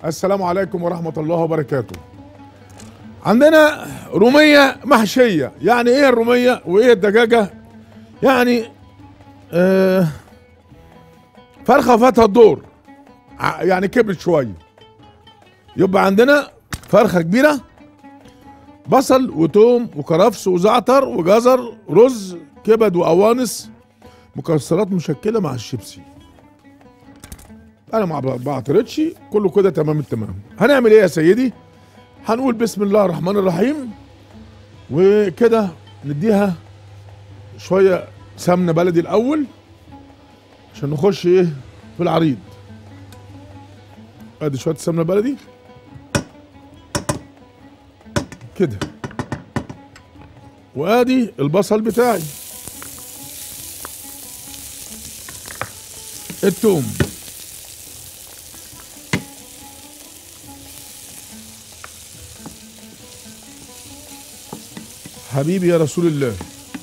السلام عليكم ورحمة الله وبركاته عندنا رومية محشية يعني ايه الرومية وايه الدجاجة يعني آه فرخة فاتها الدور ع- يعني كبرت شوية يبقى عندنا فرخة كبيرة بصل وتوم وكرفس وزعتر وجزر رز كبد وقوانص مكسرات مشكلة مع الشيبسي انا ما بعترضش كله كده تمام التمام هنعمل ايه يا سيدي هنقول بسم الله الرحمن الرحيم وكده نديها شويه سمنه بلدي الاول عشان نخش ايه في العريض ادي شويه سمنه بلدي كده وادي البصل بتاعي التوم حبيبي يا رسول الله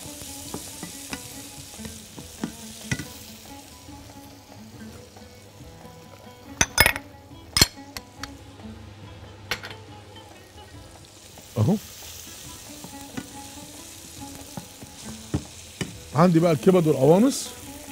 اهو عندي بقى الكبد والقوانص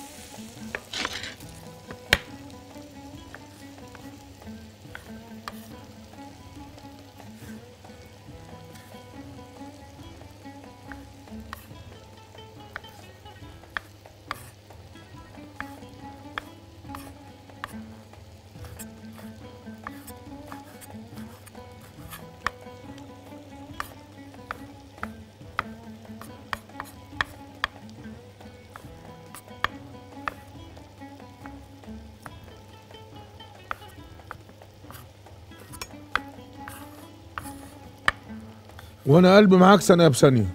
وانا قلبي معاك ثانيه بثانيه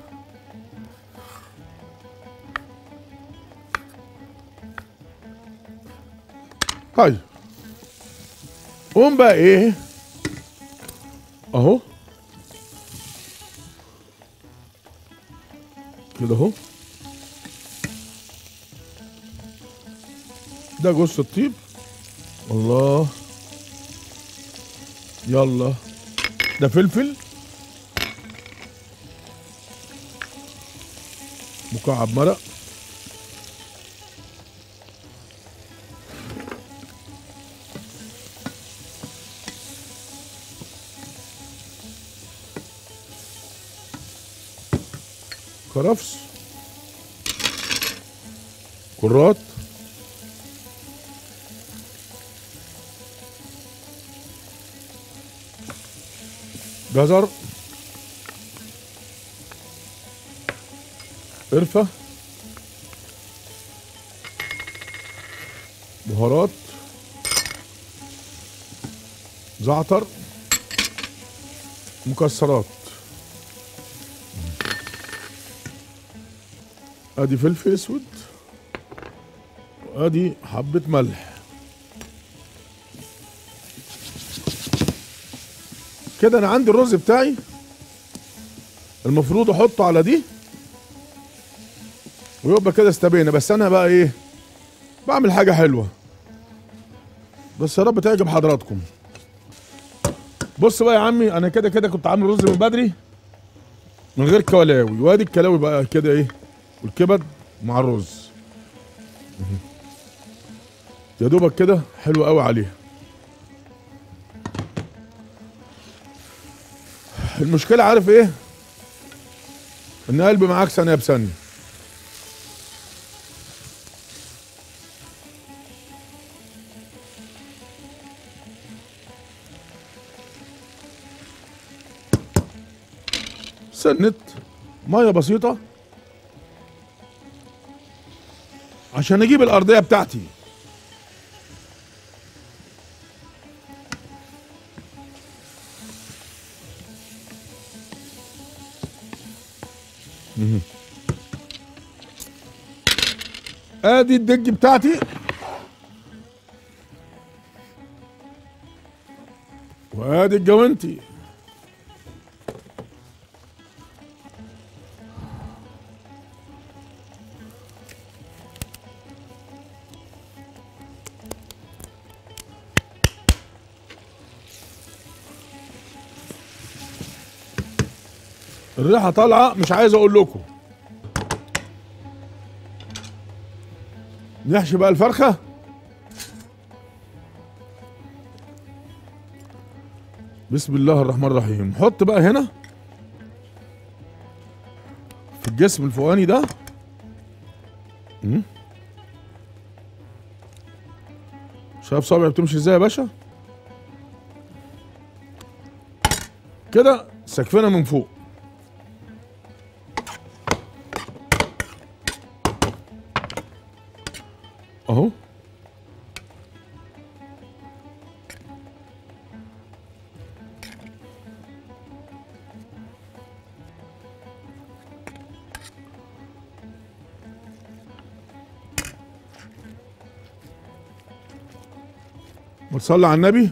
طيب قوم بقى ايه اهو كده اهو ده جوز الطيب الله يلا ده فلفل مكعب مرق كرفس كرات جزر قرفة بهارات زعتر مكسرات ادي فلفل اسود وادي حبة ملح كده انا عندي الرز بتاعي المفروض احطه على دي ويبقى كده استبينا بس انا بقى ايه بعمل حاجه حلوه بس يا رب تعجب حضراتكم بص بقى يا عمي انا كده كده كنت عامل رز من بدري من غير كلاوي وادي الكلاوي بقى كده ايه والكبد مع الرز يا دوبك كده حلو قوي عليها المشكله عارف ايه ان قلبي معاك ثانيه بثانيه سنة مية بسيطة عشان اجيب الارضية بتاعتي مهم. ادي الدج بتاعتي وادي الجوانتي الريحه طالعه مش عايز اقول لكم نحشي بقى الفرخه بسم الله الرحمن الرحيم نحط بقى هنا في الجسم الفوقاني ده مم. شايف صابعي بتمشي ازاي يا باشا كده سقفنا من فوق اهو وتصلي على النبي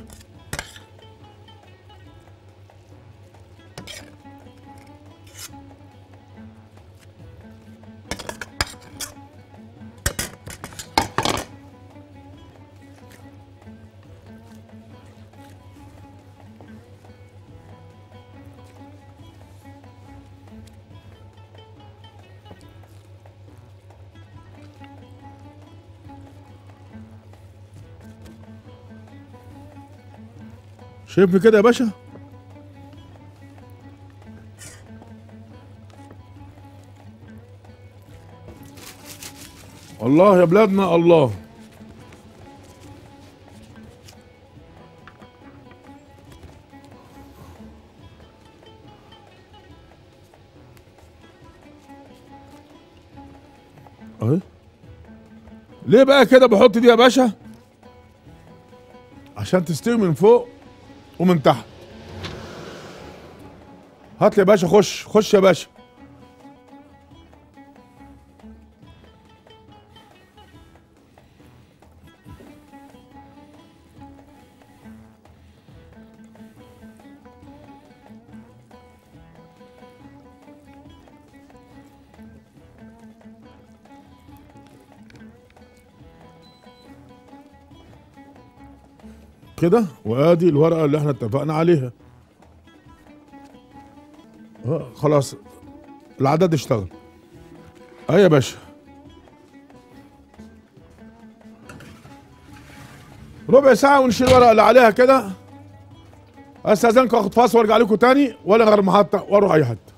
شايفني كده يا باشا الله يا بلادنا الله اهي ليه بقى كده بحط دي يا باشا عشان تستوي من فوق ومن تحت هات لي يا باشا خش خش يا باشا كده وادي الورقه اللي احنا اتفقنا عليها آه، خلاص العدد اشتغل اي يا باشا ربع ساعة ونشيل الورقة اللي عليها كده استاذنكم اخد فاصل وارجع لكم تاني ولا غير محطة واروح اي حتة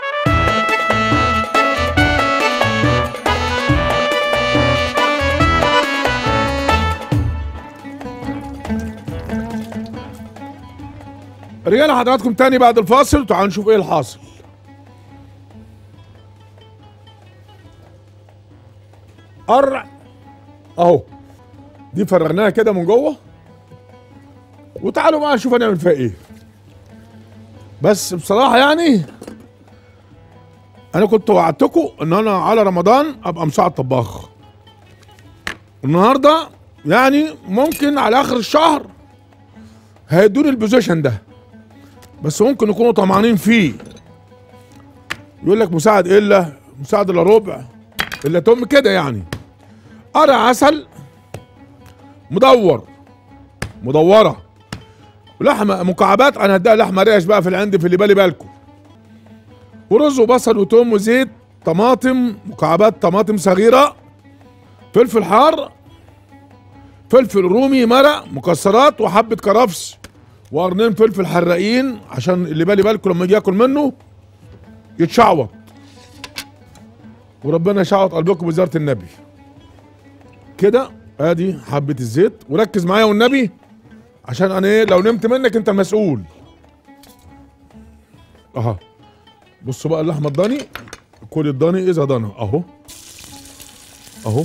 رجعنا حضراتكم تاني بعد الفاصل تعالوا نشوف ايه الحاصل قرع اهو دي فرغناها كده من جوه وتعالوا بقى نشوف هنعمل فيها ايه بس بصراحه يعني انا كنت وعدتكم ان انا على رمضان ابقى مساعد طباخ النهارده يعني ممكن على اخر الشهر هيدوني البوزيشن ده بس ممكن يكونوا طمعانين فيه يقول لك مساعد الا مساعد الا ربع الا تم كده يعني قرع عسل مدور مدوره ولحمه مكعبات انا هديها لحمه ريش بقى في العند في اللي بالي بالكم ورز وبصل وتوم وزيت طماطم مكعبات طماطم صغيره فلفل حار فلفل رومي مرق مكسرات وحبه كرفس وقرنين فلفل حراقين عشان اللي بالي بالكم لما يجي ياكل منه يتشعوط وربنا يشعوط قلبكم بزياره النبي كده ادي حبه الزيت وركز معايا والنبي عشان انا ايه لو نمت منك انت مسؤول اها بصوا بقى اللحمه الضاني كل الضاني اذا ضنا اهو اهو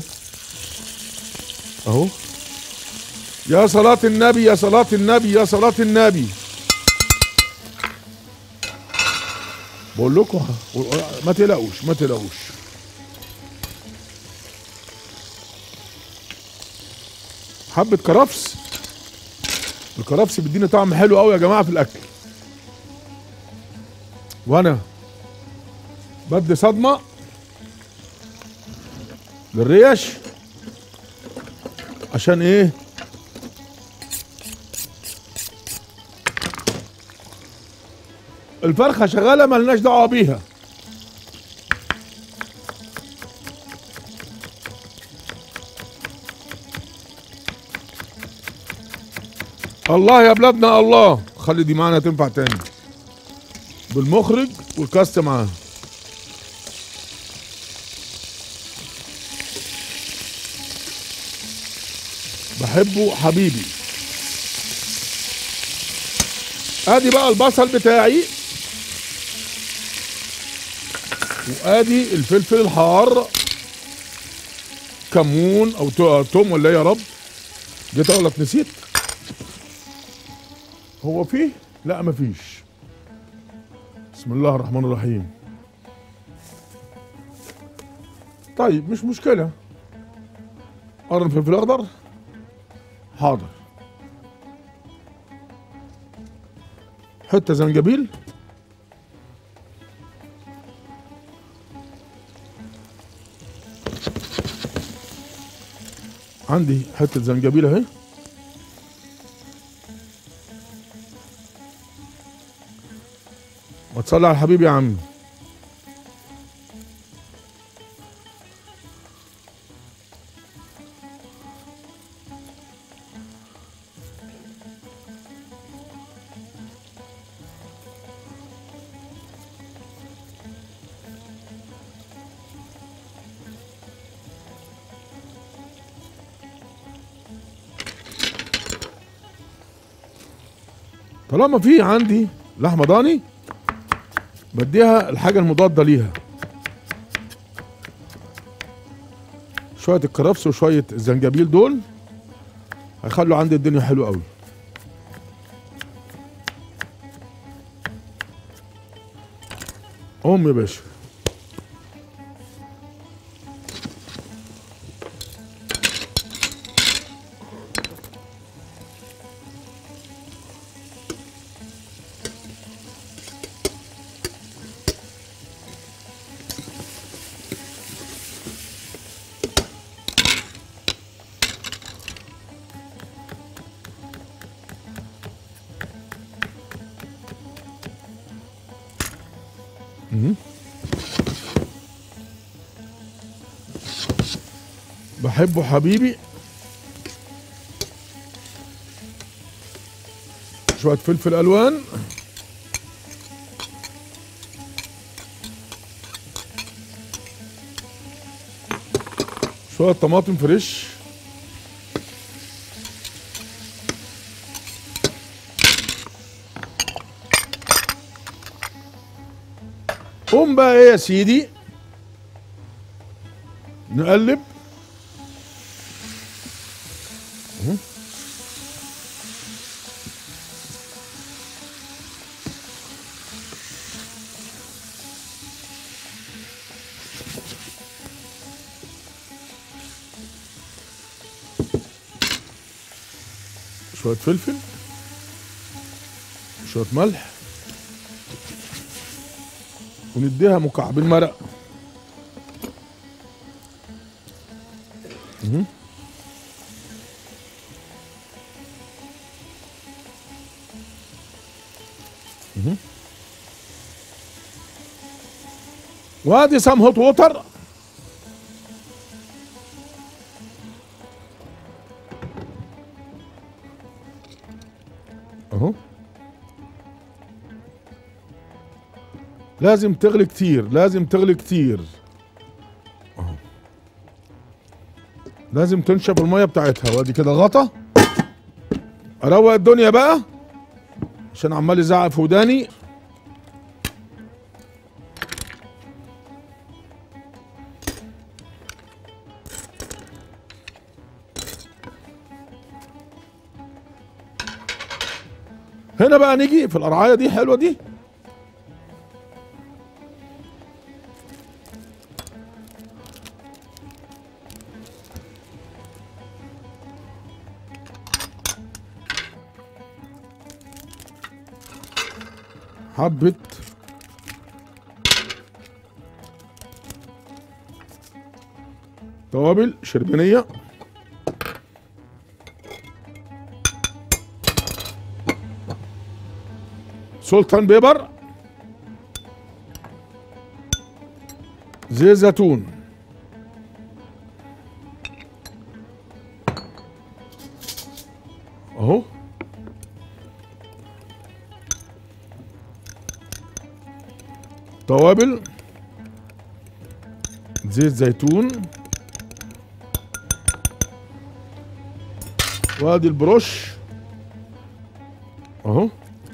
اهو يا صلاة النبي يا صلاة النبي يا صلاة النبي بقول لكم ما تقلقوش ما تقلقوش حبة كرفس الكرفس بيديني طعم حلو قوي يا جماعة في الأكل وأنا بدي صدمة للريش عشان ايه الفرخه شغاله ملناش دعوه بيها الله يا بلادنا الله خلي دي معانا تنفع تاني بالمخرج والكاست معاه بحبه حبيبي ادي بقى البصل بتاعي وادي الفلفل الحار كمون او تو- توم ولا إيه يا رب جيت اقول لك نسيت هو فيه لا مفيش بسم الله الرحمن الرحيم طيب مش مشكلة قرن فلفل أخضر حاضر حتة زنجبيل عندي حتة زنجبيل اهي وتصلي على الحبيب يا عم طالما في عندي لحمه ضاني بديها الحاجه المضاده ليها شويه الكرفس وشويه الزنجبيل دول هيخلوا عندي الدنيا حلوه قوي قوم يا باشا بحبه حبيبي شوية فلفل ألوان شوية طماطم فريش قوم بقى ايه يا سيدي نقلب اهو. شوية فلفل شوية ملح ونديها مكعبين مرق مهم. مهم. وادي سام هوت ووتر اهو لازم تغلي كتير لازم تغلي كتير اهو لازم تنشف الميه بتاعتها وادي كده غطا اروق الدنيا بقى عشان عمال يزعق في وداني هنا بقى نيجي في القرعايه دي حلوه دي حبة توابل شربينية سلطان بيبر زيت زيتون اهو توابل زيت زيتون وادي البروش اهو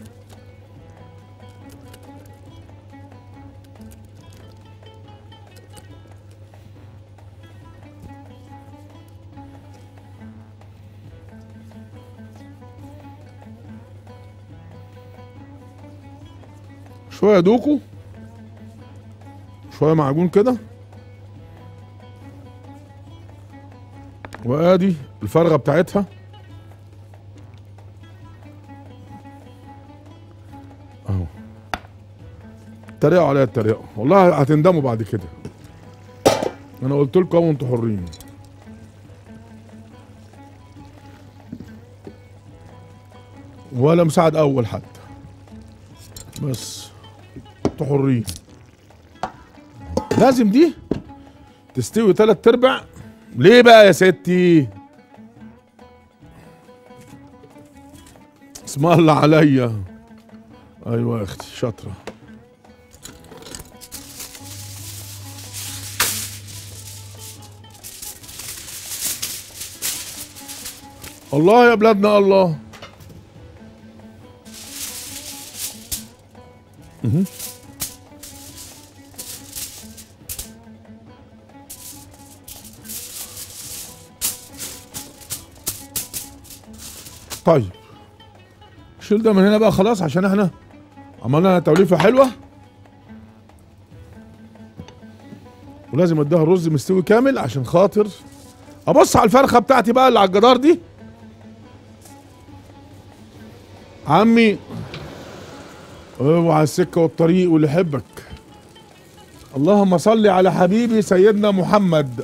شويه دوكو شويه معجون كده وادي الفرغه بتاعتها اهو اتريقوا عليا اتريقوا والله هتندموا بعد كده انا قلت لكم اهو انتوا حرين ولا مساعد اول حتى بس انتوا حرين لازم دي تستوي تلات ارباع ليه بقى يا ستي اسم الله عليا ايوه يا اختي شاطره الله يا بلادنا الله مهم. طيب شيل ده من هنا بقى خلاص عشان احنا عملنا لها توليفه حلوه ولازم اديها الرز مستوي كامل عشان خاطر ابص على الفرخه بتاعتي بقى اللي على الجدار دي عمي اوعى السكه والطريق واللي يحبك اللهم صل على حبيبي سيدنا محمد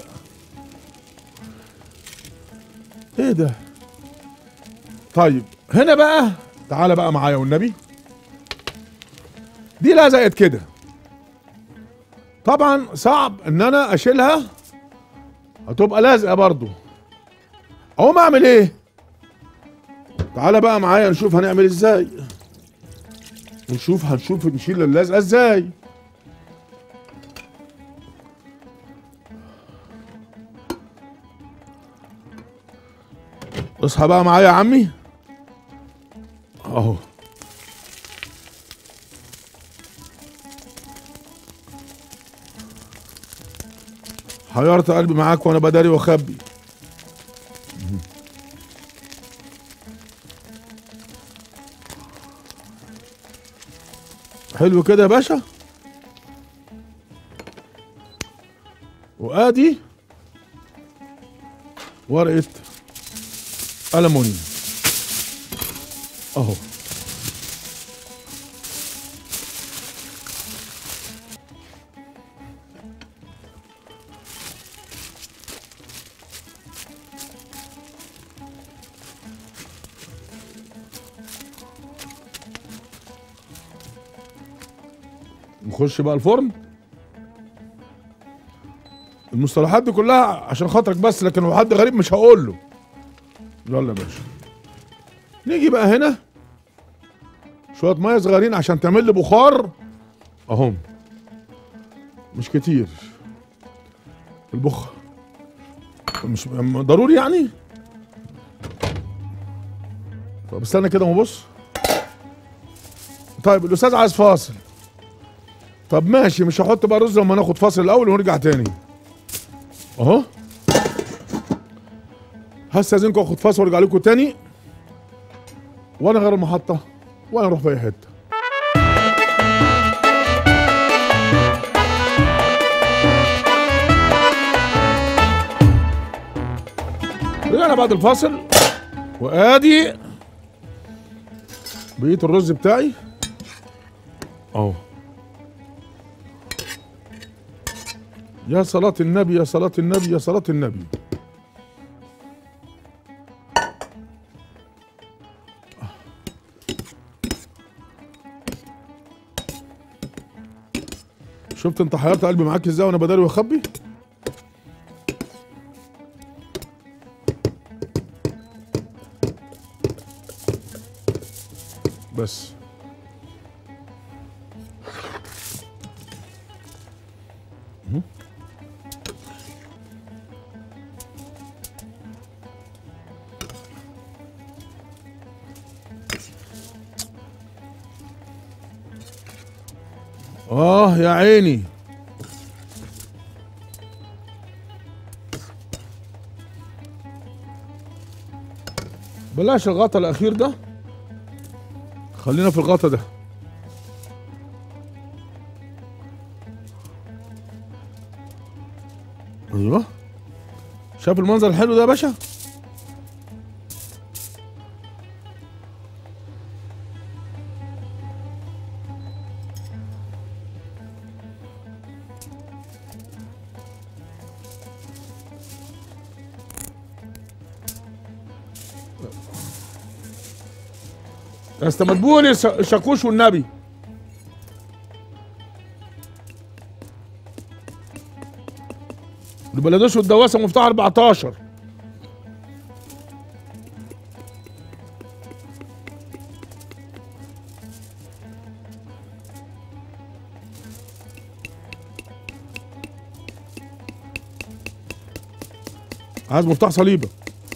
ايه ده طيب هنا بقى تعالى بقى معايا والنبي دي لزقت كده طبعا صعب ان انا اشيلها هتبقى لازقه برضو اقوم اعمل ايه تعالى بقى معايا نشوف هنعمل ازاي ونشوف هنشوف نشيل اللزقه ازاي اصحى بقى معايا يا عمي اهو حيرت قلبي معاك وانا بداري واخبي حلو كده يا باشا وادي ورقه ألمونيوم اهو نخش بقى الفرن المصطلحات دي كلها عشان خاطرك بس لكن لو حد غريب مش هقول له يلا يا باشا نيجي بقى هنا شوية مية صغيرين عشان تعمل لي بخار اهم مش كتير البخ مش ضروري يعني طب استنى كده وبص طيب الاستاذ عايز فاصل طب ماشي مش هحط بقى رز لما ناخد فاصل الاول ونرجع تاني اهو هستاذنكم اخد فاصل وارجع لكم تاني وانا غير المحطه وانا اروح في اي حته رجعنا بعد الفاصل وادي بقيه الرز بتاعي اهو يا صلاة النبي يا صلاة النبي يا صلاة النبي شفت انت حيرت قلبي معاك ازاي وانا بداري واخبي بس مهم. اه يا عيني بلاش الغطا الاخير ده خلينا في الغطا ده ايوه شايف المنظر الحلو ده يا باشا استمدبوني الشاكوش والنبي البلدوش والدواسه مفتاح 14 عايز مفتاح صليبه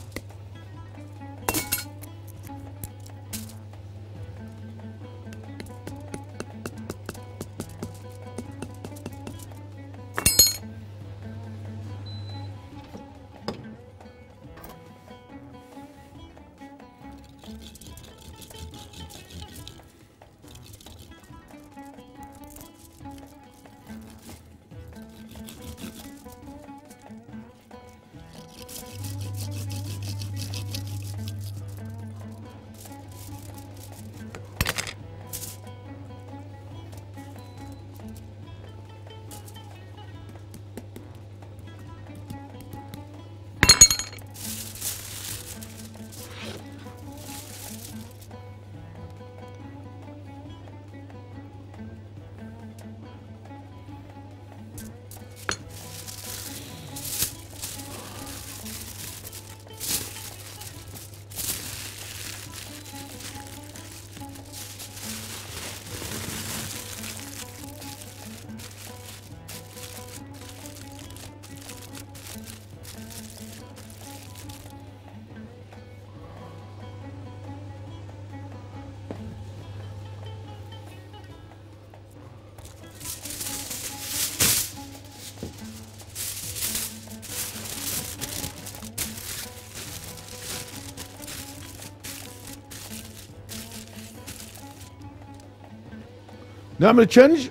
نعمل تشنج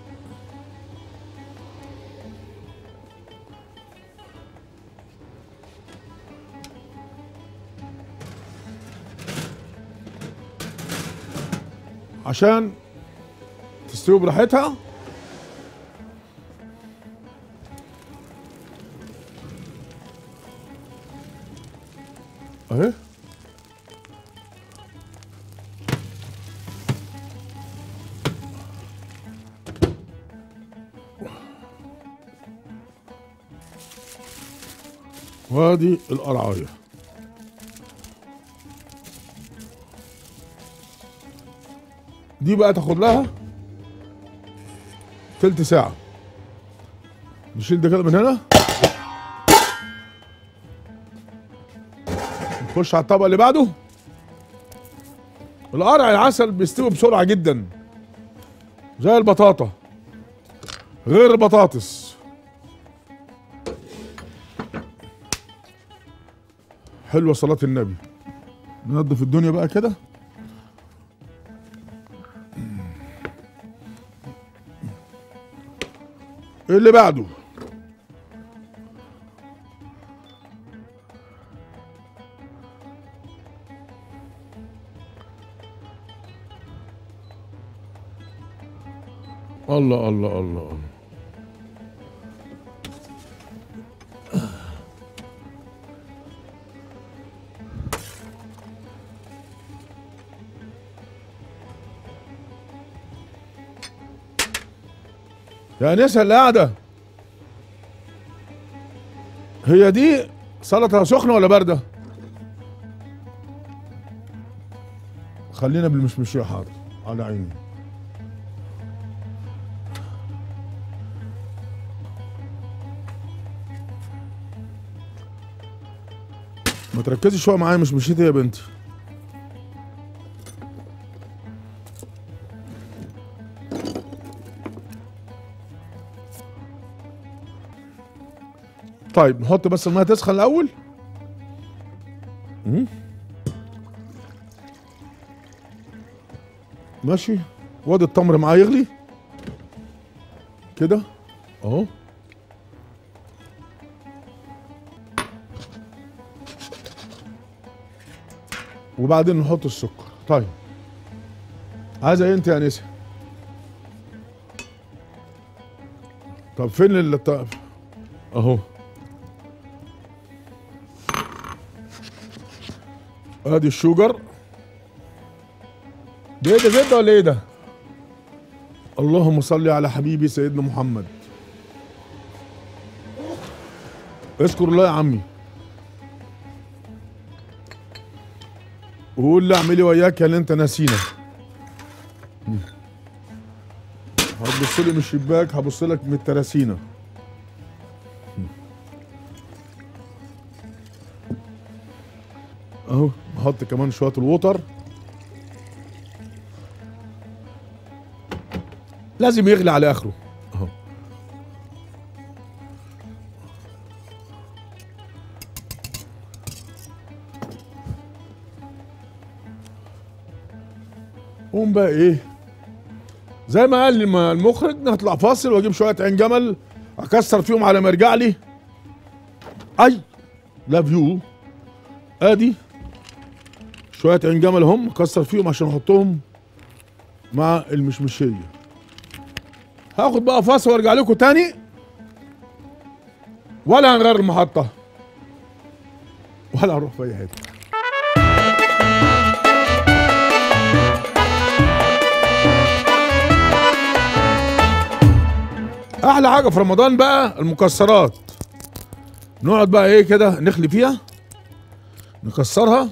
عشان تستوي براحتها اهي وادي القرعايه دي بقى تاخد لها تلت ساعة نشيل ده كده من هنا نخش على الطبق اللي بعده القرع العسل بيستوي بسرعة جدا زي البطاطا غير البطاطس حلوة صلاة النبي ننضف الدنيا بقى كده ايه اللي بعده الله الله الله الله يا انسه اللي قاعده هي دي سلطه سخنه ولا بارده خلينا بالمشمشيه حاضر على عيني ما تركزي شويه معايا مش مشيتي يا بنتي طيب نحط بس الميه تسخن الاول مم. ماشي وادي التمر معاه يغلي كده اهو وبعدين نحط السكر طيب عايزه ايه انت يا انسه طب فين اللي طب اهو ادي الشوجر ده ايه ده زبده ولا ايه ده اللهم صل على حبيبي سيدنا محمد اذكر الله يا عمي وقول لي اعملي وياك اللي انت ناسينا هتبص لي من الشباك هبص لك من التراسينه اهو نحط كمان شويه الوتر لازم يغلي على اخره اهو قوم بقى ايه زي ما قال لي الم- المخرج نطلع فاصل واجيب شويه عين جمل اكسر فيهم على ما يرجع لي اي لاف يو ادي شويه عين جمل هم اكسر فيهم عشان احطهم مع المشمشيه هاخد بقى فاصل وارجع لكم تاني ولا هنغير المحطه ولا هنروح في اي حته احلى حاجه في رمضان بقى المكسرات نقعد بقى ايه كده نخلي فيها نكسرها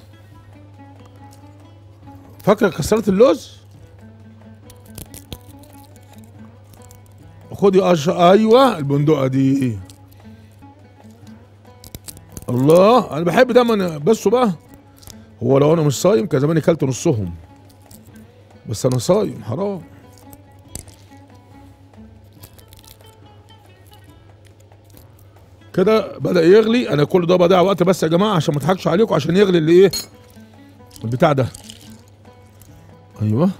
فاكره كسرت اللوز خدي أش... ايوه البندقه دي الله انا بحب دايما بصوا بقى هو لو انا مش صايم كان زماني كلت نصهم بس انا صايم حرام كده بدأ يغلي انا كل ده بضيع وقت بس يا جماعه عشان ما اضحكش عليكم عشان يغلي اللي ايه البتاع ده ايوه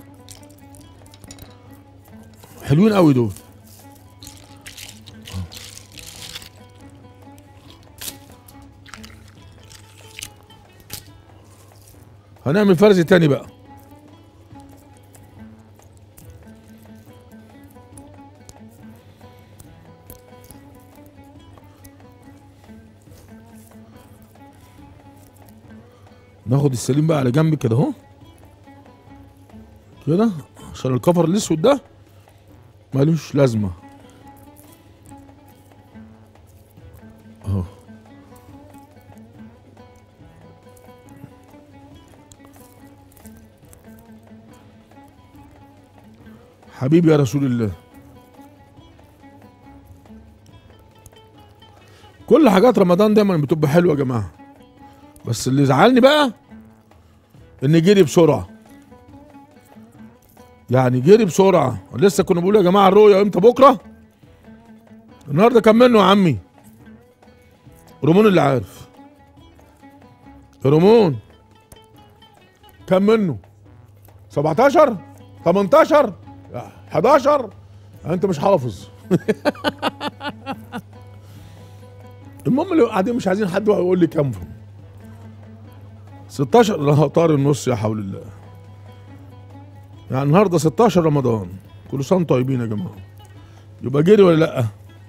حلوين قوي دول هنعمل فرز تاني بقى ناخد السليم بقى على جنب كده اهو كده عشان الكفر الاسود ده ملوش لازمه اهو حبيبي يا رسول الله كل حاجات رمضان دايما بتبقى حلوه يا جماعه بس اللي زعلني بقى ان جري بسرعه يعني جري بسرعه لسه كنا بنقول يا جماعه الرؤيه امتى بكره النهارده كم منه يا عمي رمون اللي عارف رمون كم منه 17 18 11 انت مش حافظ المهم اللي قاعدين مش عايزين حد يقول لي كام 16 لا طار النص يا حول الله يعني النهارده 16 رمضان كل سنه وانتم طيبين يا جماعه يبقى جري ولا لا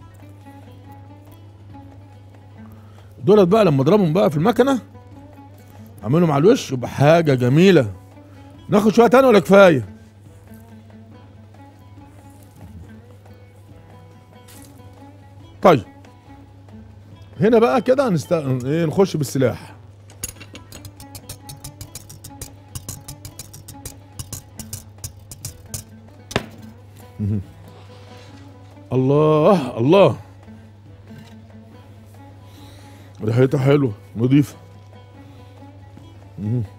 دولت بقى لما اضربهم بقى في المكنه اعملهم على الوش يبقى حاجه جميله ناخد شويه تاني ولا كفايه طيب هنا بقى كده هنست... ايه نخش بالسلاح مهم. الله الله ريحتها حلوه نظيفه مهم.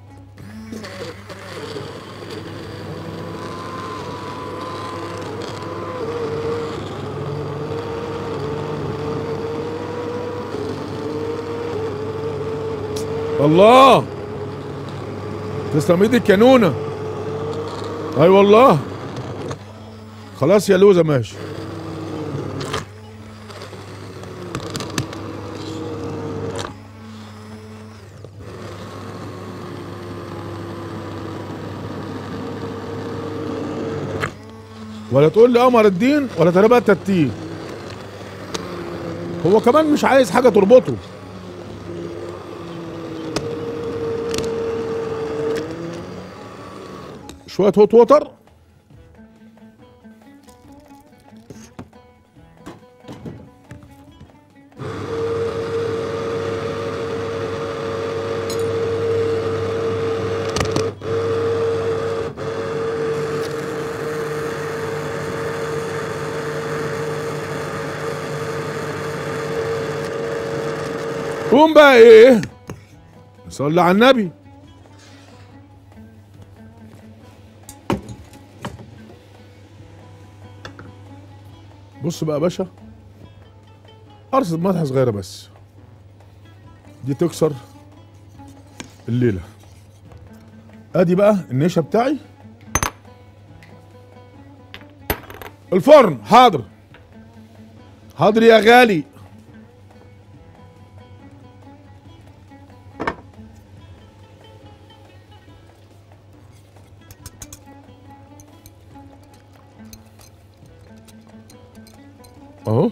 الله تسلم ايدك يا نونة اي والله خلاص يا لوزة ماشي ولا تقول لي قمر الدين ولا تربات التين هو كمان مش عايز حاجة تربطه شوية هوت ووتر قوم بقى ايه صلي على النبي بص بقى يا باشا قرصة ملح صغيرة بس دي تكسر الليلة ادي بقى النشا بتاعي الفرن حاضر حاضر يا غالي اهو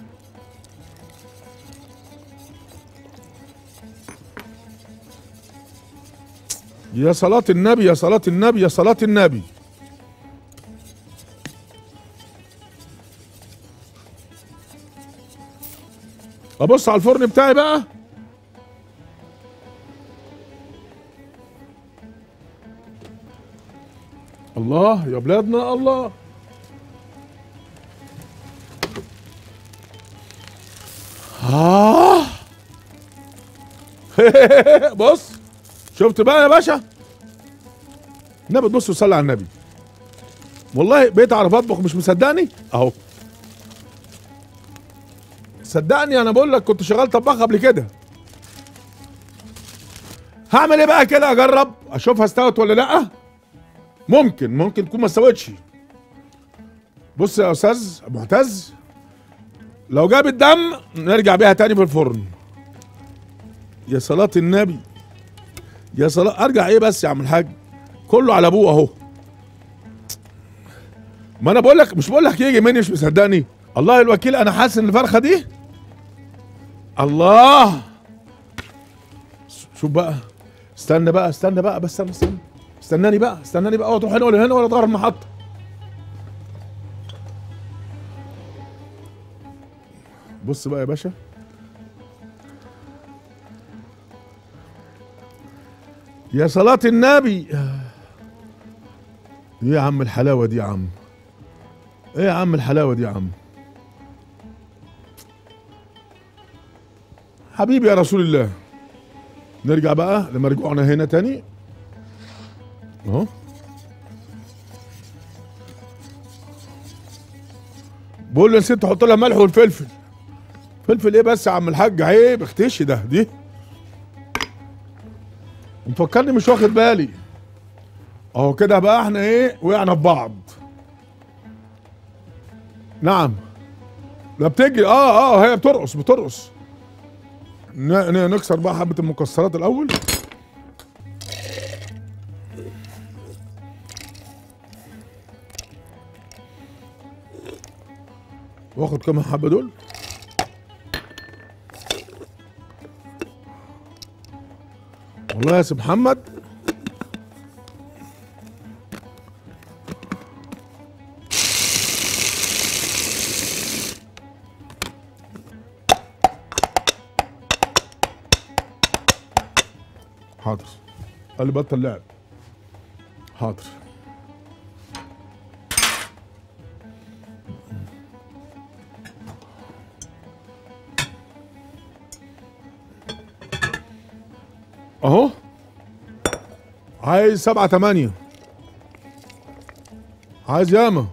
يا صلاة النبي يا صلاة النبي يا صلاة النبي ابص على الفرن بتاعي بقى الله يا بلادنا الله آه بص شفت بقى يا باشا النبي تبص وصلي على النبي والله بقيت اعرف اطبخ مش مصدقني اهو صدقني انا بقول لك كنت شغال طباخ قبل كده هعمل ايه بقى كده اجرب اشوفها استوت ولا لا ممكن ممكن تكون ما استوتش بص يا استاذ معتز لو جاب الدم نرجع بيها تاني في الفرن يا صلاة النبي يا صلاة ارجع ايه بس يا عم الحاج كله على ابوه اهو ما انا بقول لك مش بقول لك يجي مني مش مصدقني الله الوكيل انا حاسس ان الفرخه دي الله شوف بقى استنى بقى استنى بقى بس استنى استنى استناني بقى استناني بقى اوعى تروح هنا ولا هنا ولا تغير المحطه بص بقى يا باشا يا صلاة النبي ايه يا عم الحلاوة دي يا عم ايه يا عم الحلاوة دي يا عم حبيبي يا رسول الله نرجع بقى لما رجعنا هنا تاني اهو بقول له نسيت تحط لها ملح والفلفل فلفل ايه بس يا عم الحاج عيب اختشي ده دي مفكرني مش واخد بالي اهو كده بقى احنا ايه وقعنا في بعض نعم لا بتجري اه اه هي بترقص بترقص ن- ن- نكسر بقى حبة المكسرات الأول واخد كام حبة دول والله يا سي محمد حاضر قال لي بطل لعب حاضر اهو عايز سبعة تمانية عايز ياما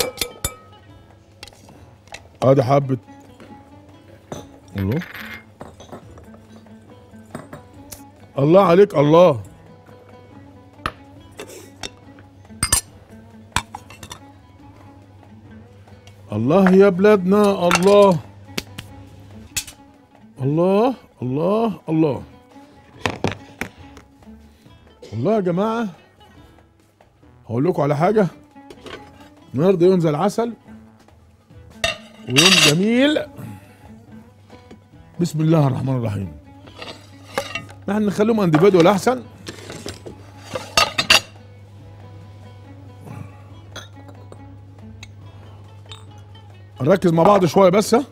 ادي حبة الله الله عليك الله الله يا بلادنا الله الله الله الله والله يا جماعة هقول لكم على حاجة النهارده يوم زي العسل ويوم جميل بسم الله الرحمن الرحيم نحن نخليهم انديفيدوال احسن نركز مع بعض شويه بس ها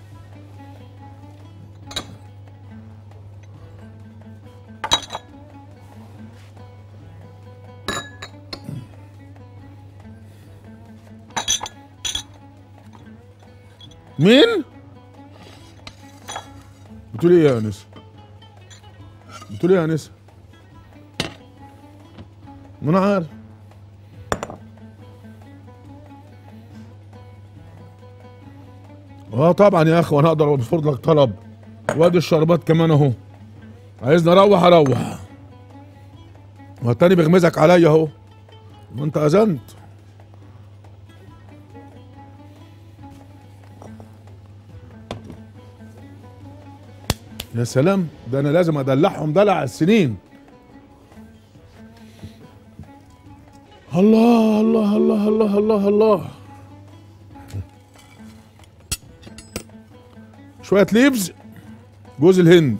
مين؟ بتقول ايه يا انسه؟ بتقول ايه يا انسه؟ ما انا عارف اه طبعا يا اخي وانا اقدر ارفض لك طلب وادي الشربات كمان اهو عايزني اروح اروح ما التاني بيغمزك عليا اهو ما انت اذنت يا سلام ده انا لازم ادلعهم دلع السنين الله الله الله الله الله الله شوية ليفز جوز الهند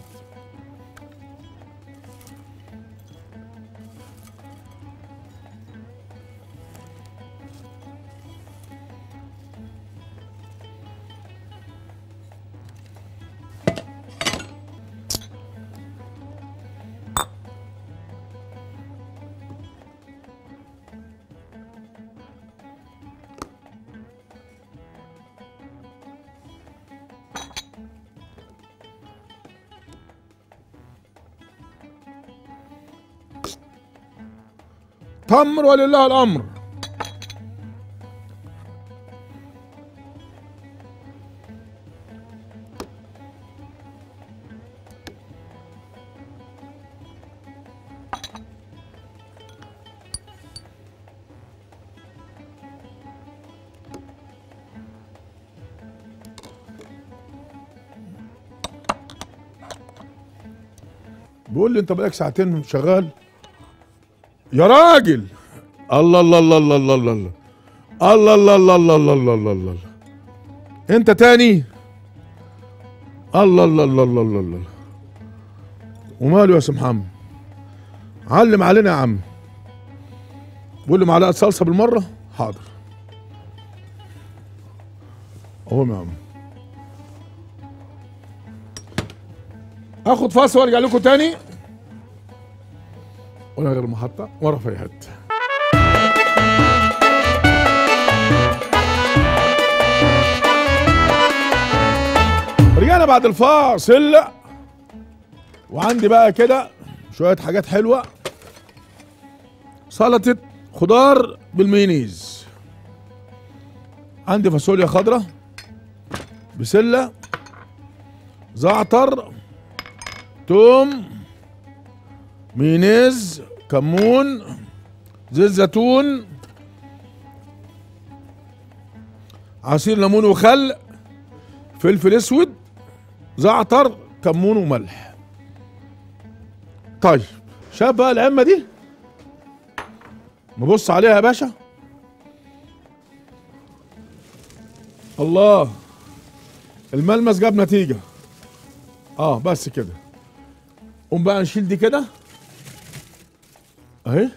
تمر ولله الامر بيقول لي انت بقالك ساعتين شغال يا راجل الله الله الله الله الله الله الله الله الله الله الله الله الله الله انت تاني الله الله الله الله الله الله وماله يا سي محمد علم علينا يا عم قول لي معلقه صلصه بالمره حاضر اهو يا عم اخد فاصل وارجع لكم تاني ولا غير محطة ولا في حتة رجعنا بعد الفاصل وعندي بقى كده شوية حاجات حلوة سلطة خضار بالمايونيز عندي فاصوليا خضراء بسلة زعتر توم مايونيز كمون زيت زيتون عصير ليمون وخل فلفل اسود زعتر كمون وملح طيب شايف بقى العمه دي نبص عليها يا باشا الله الملمس جاب نتيجه اه بس كده قوم بقى نشيل دي كده اهي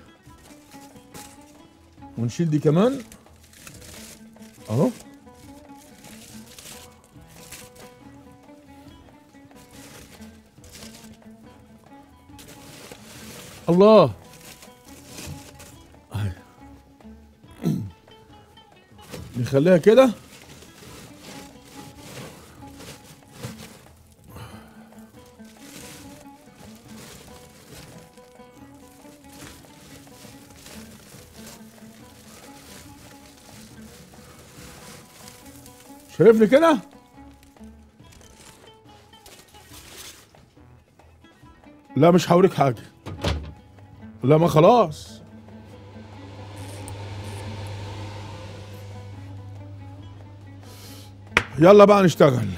ونشيل دي كمان اهو الله أهي. نخليها كده شايفني كده لا مش هوريك حاجه لا ما خلاص يلا بقى نشتغل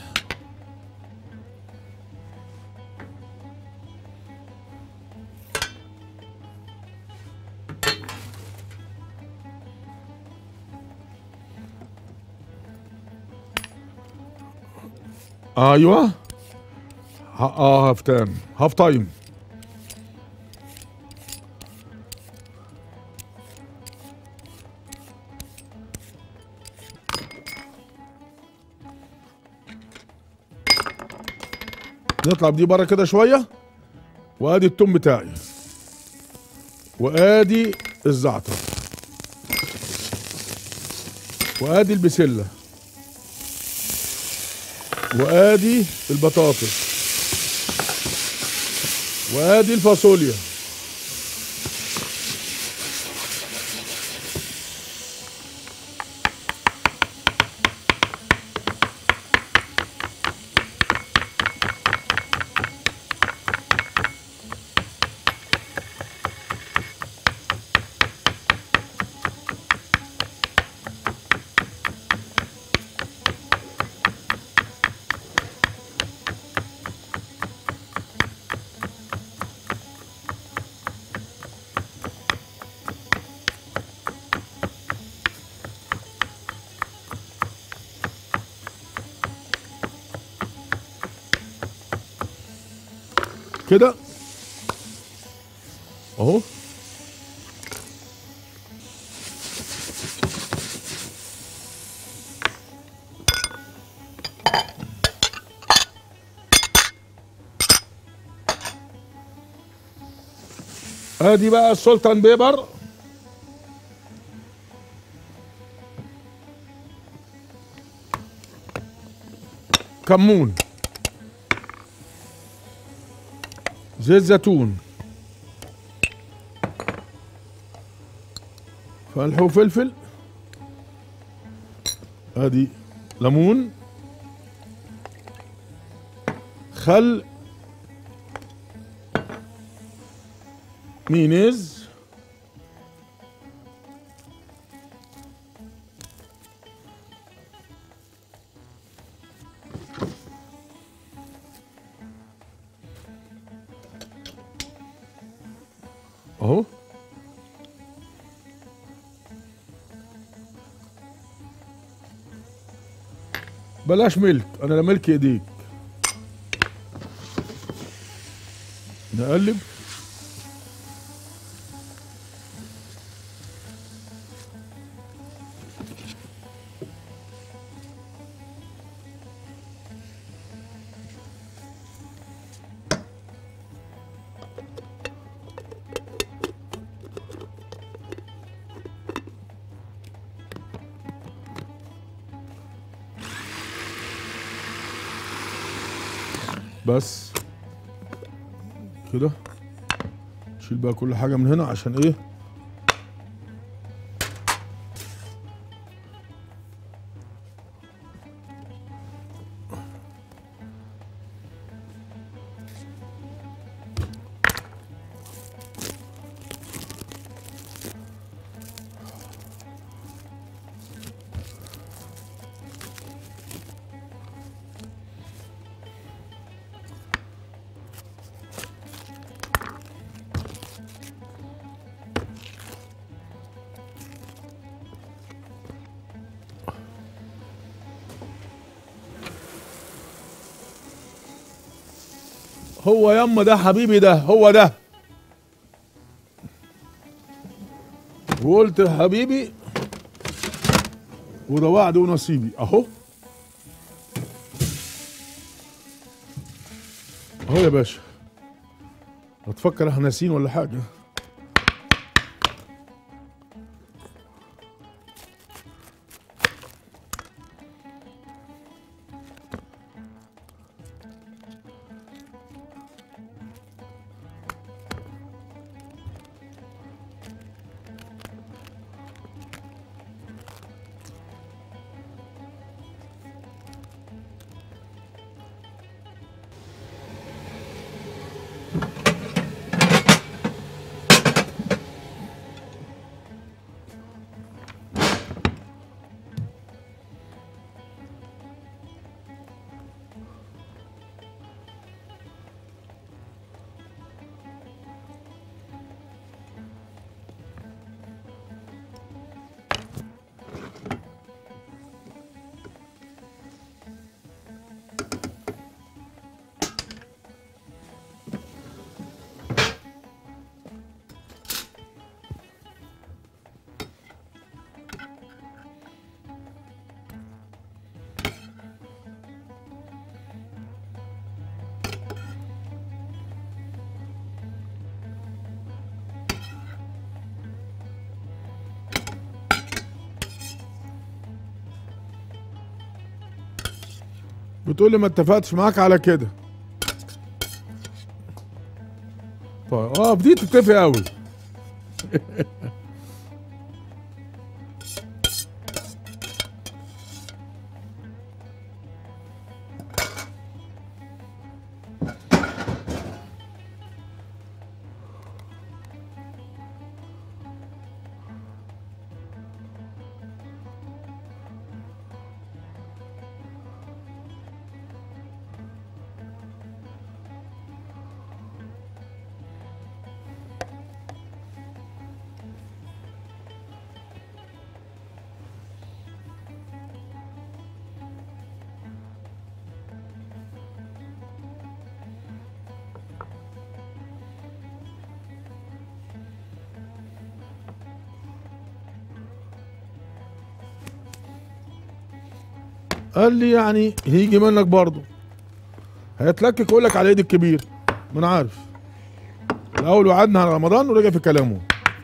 ايوه ه- اه هاف تايم هاف تايم نطلع بدي بره كده شويه وادي التوم بتاعي وادي الزعتر وادي البسله وادي البطاطس وادي الفاصوليا كده اهو ادي بقى السلطان بيبر كمون زيت زيتون فلفل وفلفل ادي ليمون خل مينيز اهو بلاش ملك انا لا ملك ايديك نقلب بس كده شيل بقى كل حاجة من هنا عشان ايه هو يما ده حبيبي ده هو ده وقلت حبيبي وده وعد ونصيبي اهو اهو يا باشا بتفكر احنا ناسيين ولا حاجه بتقول لي ما اتفقتش معاك على كده طيب اه في دي تتفق قوي قال لي يعني هيجي منك برضه هيتلكك يقول لك على ايد الكبير ما انا عارف الاول وعدنا على رمضان ورجع في كلامه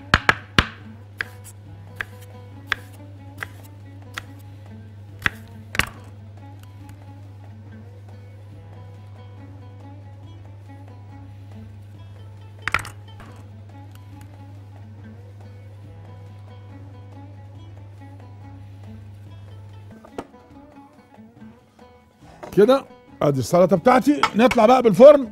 كده ادي السلطه بتاعتي نطلع بقى بالفرن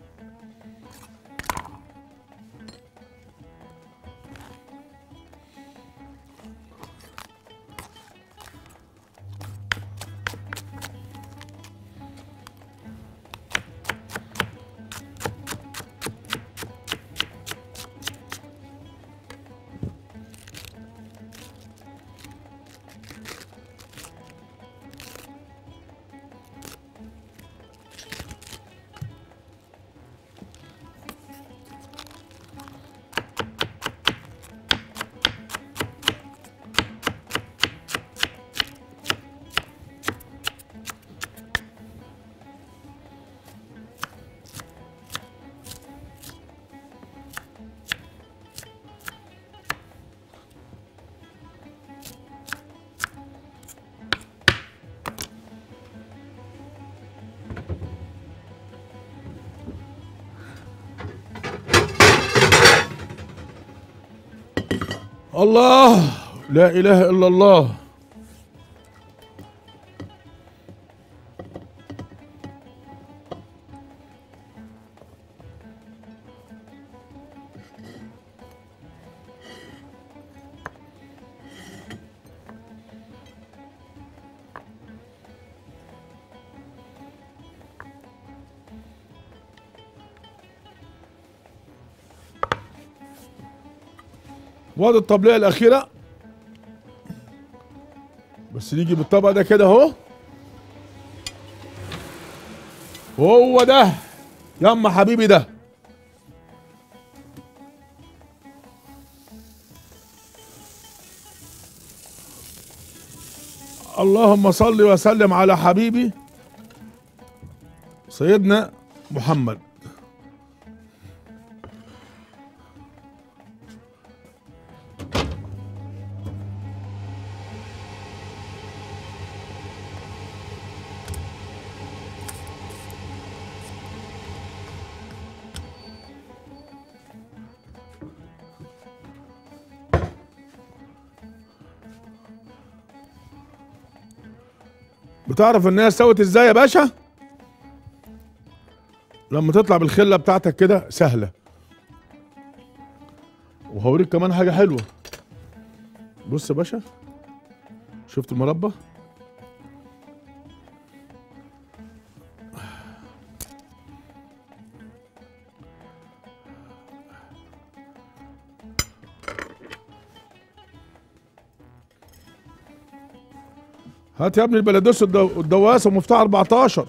الله لا اله الا الله وادي الطبلية الأخيرة بس نيجي بالطبق ده كده أهو وهو ده يما حبيبي ده اللهم صل وسلم على حبيبي سيدنا محمد بتعرف ان هي استوت ازاي يا باشا لما تطلع بالخله بتاعتك كده سهله وهوريك كمان حاجه حلوه بص يا باشا شفت المربى هات يا ابني البلادوس الدو- الدواسه مفتاح 14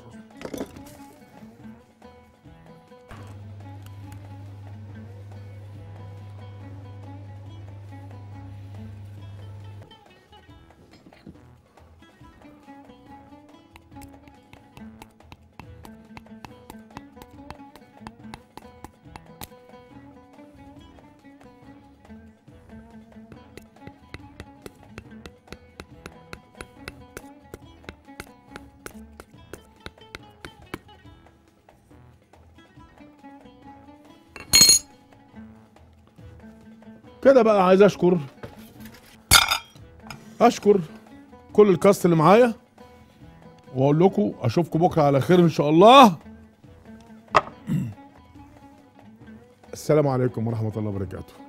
كده بقى عايز اشكر اشكر كل الكاست اللي معايا واقول لكم اشوفكم بكره على خير ان شاء الله السلام عليكم ورحمه الله وبركاته